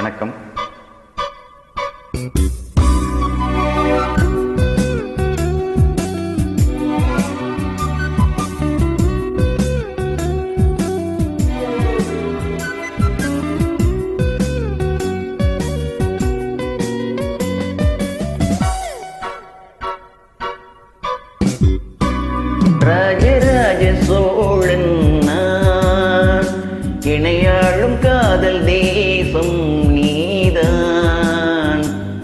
வணக்கம் ராஜராஜ சோழன் நான் இணையாளும் காதல் தேசம் நீதான்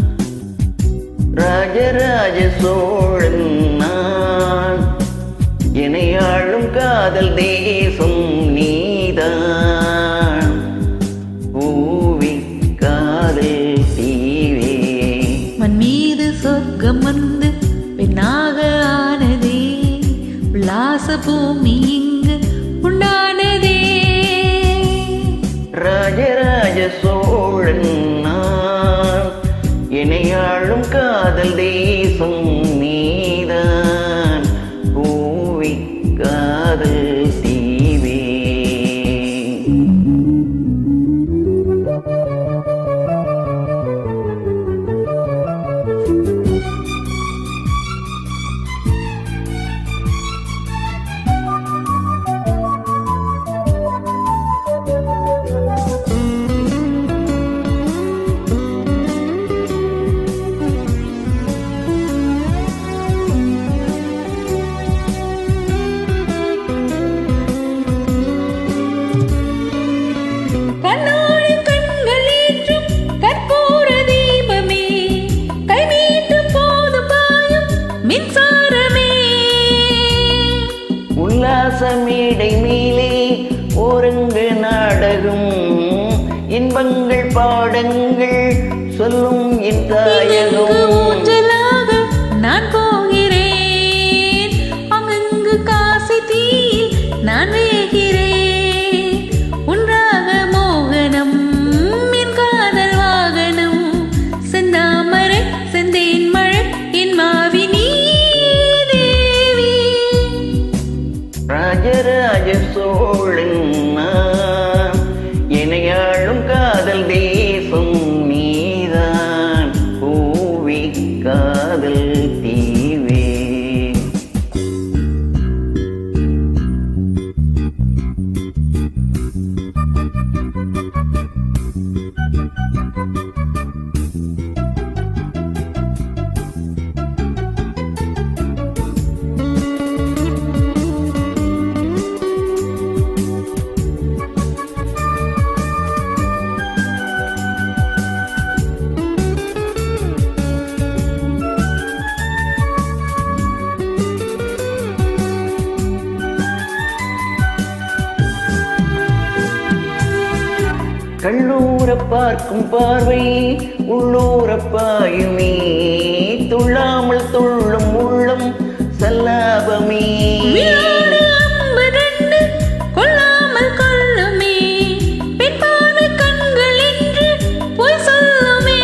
ராஜராஜ சோழன் நான் இணையாளும் காதல் தேசம் நீதான் பூவி காதல் தீவே மண் மீது சொர்க்கம் வந்து பெண்ணாக ஆனதே உல்லாச பூமி இங்கு உண்டானதே ராஜராஜ சோழன் நான் இணையாளும் காதல் தேசம் நீதான் பூவி காதல் தீவே கண்ணோடு கண்கள் ஏற்றும் கற்பூர தீபமே கை மீட்டும் போது பாயும் மின்சாரமே உல்லாச மேடை மேலே ஓரங்கு நாடகம் இன்பங்கள் பாடங்கள் சொல்லும் என் இதற்கு தாயகம் ஊஞ்சலாக நான் போகிறேன் அங்கங்கு காசை தீ நான் வேகிறேன் உன்றாக மோகனம் என் காதல் வாகனம் செந்தாமரை செந்தேன் மழை என் மாவி நீ தேவி ராஜராஜ சோழன் நான் இணையாளும் காதல் தேசம் நீதான் பூவி காதல் தீவே கண்ணூர பார்க்கும் பார்வை உள்ளூர பாயுமே துள்ளாமல் துள்ளும் உள்ளம் சல்லாபமே விழாடு அம்பு ரெண்டு கொள்ளாமல் கொள்ளுமே பெண் பார்வை கண்கள் என்று பொய் சொல்லுமே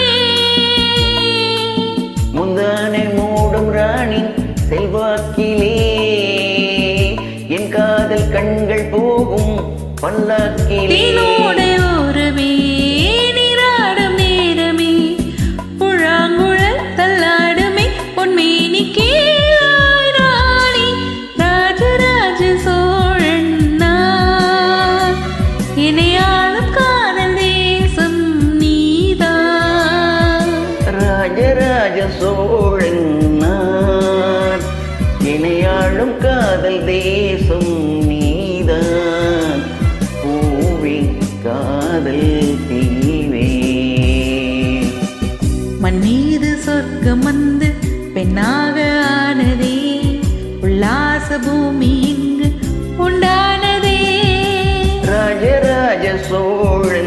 முந்தானை மூடும் ராணி செல்வாக்கிலே என் காதல் கண்கள் போகும் பல்லாக்கிலே தேனோட ஓரமே நீராடும் நேரமே புழாங்குழல் தள்ளாடுமே பொன்மேனி கீழாய் ராணி ராஜராஜ சோழன் நான் இணையாளும் காதல் தேசம் நீதான் ராஜராஜ சோழன் நான் இணையாளும் காதல் தேசம் நீதான் பூவி காதல் தீவே மண் மீது சொர்க்கம் வந்து பெண்ணாக ஆனதே உல்லாச பூமி இங்கு உண்டானதே ராஜராஜ சோழ